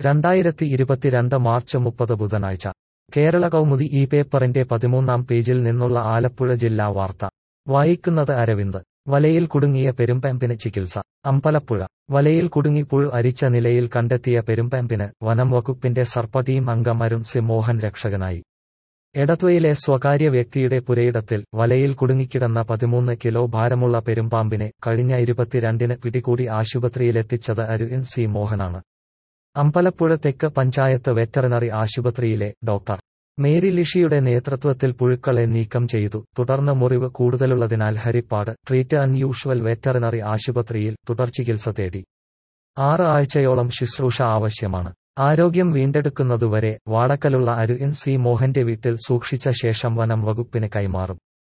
രണ്ടായിരത്തി ഇരുപത്തിരണ്ട് മാർച്ച് മുപ്പത് ബുധനാഴ്ച കേരള കൗമുദി ഈ പേപ്പറിന്റെ പതിമൂന്നാം പേജിൽ നിന്നുള്ള ആലപ്പുഴ ജില്ലാ വാർത്ത വായിക്കുന്നത് അരവിന്ദ് വലയിൽ കുടുങ്ങിയ പെരുമ്പാമ്പിന് ചികിത്സ അമ്പലപ്പുഴ വലയിൽ കുടുങ്ങി പുഴു അരിച്ച നിലയിൽ കണ്ടെത്തിയ പെരുമ്പാമ്പിന് വനം വകുപ്പിന്റെ സർപ്പ ടീം അംഗം അരുൺ സി മോഹൻ രക്ഷകനായി എടത്വയിലെ സ്വകാര്യ വ്യക്തിയുടെ പുരയിടത്തിൽ വലയിൽ കുടുങ്ങിക്കിടന്ന പതിമൂന്ന് കിലോ ഭാരമുള്ള പെരുമ്പാമ്പിനെ കഴിഞ്ഞ ഇരുപത്തിരണ്ടിന് പിടികൂടി ആശുപത്രിയിലെത്തിച്ചത് അരുൺ സി മോഹനാണ് അമ്പലപ്പുഴ തെക്ക് പഞ്ചായത്ത് വെറ്ററിനറി ആശുപത്രിയിലെ ഡോക്ടർ മേരി ലിഷിയുടെ നേതൃത്വത്തിൽ പുഴുക്കളെ നീക്കം ചെയ്തു തുടർന്ന് മുറിവ് കൂടുതലുള്ളതിനാൽ ഹരിപ്പാട് ട്രീറ്റ് അൺയൂഷ്വൽ വെറ്ററിനറി ആശുപത്രിയിൽ തുടർചികിത്സ തേടി ആറ് ആഴ്ചയോളം ശുശ്രൂഷ ആവശ്യമാണ് ആരോഗ്യം വീണ്ടെടുക്കുന്നതുവരെ വാടക്കലുള്ള അരുൺ സി മോഹന്റെ വീട്ടിൽ സൂക്ഷിച്ച ശേഷം വനം വകുപ്പിന് കൈമാറും